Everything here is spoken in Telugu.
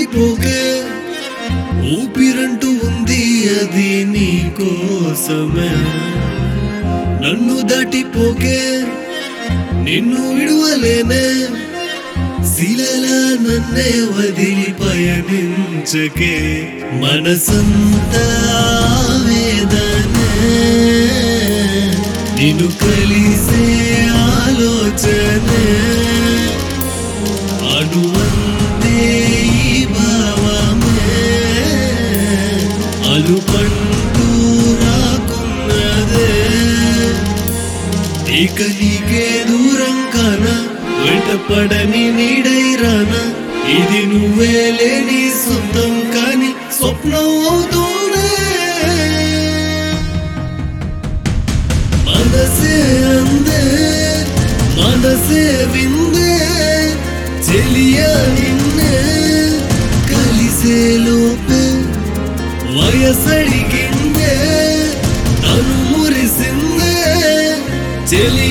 దాటిపోకే ఊపిరంటూ ఉంది అది నీ కోసమే నన్ను దాటిపోకే నిన్ను విడువలేనే శిలలా నన్నే వదిలి పయనించకే మనసంతా వేదనే నిన్ను కలిసే ఆలోచనే అడువంతే ఈ భావమే అలుపంటూ రాకున్నదే ఇక నీకే దూరం కానా వెంటపడని నీడై రానా ఇది నువ్వే లేని సొంతం కాని స్వప్నం అవుతూనే మనసే అందే మనసే విందే చెలియా నిన్నే కలిసే లోపే వయసడిగిందే తను మురిసిందే చెలి